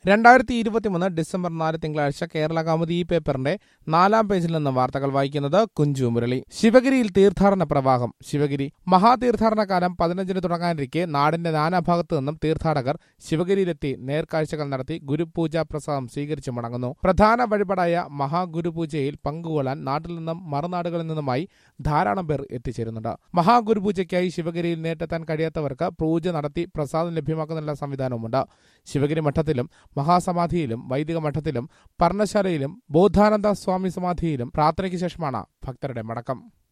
രണ്ടായിരത്തി ഇരുപത്തിമൂന്ന് ഡിസംബർ നാല് തിങ്കളാഴ്ച കേരള കൗമുദി ഈ പേപ്പറിന്റെ നാലാം പേജിൽ നിന്ന് വാർത്തകൾ വായിക്കുന്നത് കുഞ്ചു മുരളി ശിവഗിരിയിൽ തീർത്ഥാടന പ്രവാഹം ശിവഗിരി മഹാതീർത്ഥാടന കാലം പതിനഞ്ചിന് തുടങ്ങാനിരിക്കെ നാടിന്റെ നാനാഭാഗത്തു നിന്നും തീർത്ഥാടകർ ശിവഗിരിയിലെത്തി നേർക്കാഴ്ചകൾ നടത്തി ഗുരുപൂജ പ്രസാദം സ്വീകരിച്ചു മടങ്ങുന്നു പ്രധാന വഴിപാടായ മഹാഗുരുപൂജയിൽ പങ്കുകൊള്ളാൻ നാട്ടിൽ നിന്നും മറുനാടുകളിൽ നിന്നുമായി ധാരാളം പേർ എത്തിച്ചേരുന്നുണ്ട് മഹാഗുരുപൂജയ്ക്കായി ശിവഗിരിയിൽ നേട്ടെത്താൻ കഴിയാത്തവർക്ക് പൂജ നടത്തി പ്രസാദം ലഭ്യമാക്കുന്നതിനുള്ള സംവിധാനവുമുണ്ട് ശിവഗിരി മഠത്തിലും മഹാസമാധിയിലും വൈദിക മഠത്തിലും പർണശാലയിലും ബോധാനന്ദ സ്വാമി സമാധിയിലും പ്രാർത്ഥനയ്ക്ക് ശേഷമാണ് ഭക്തരുടെ മടക്കം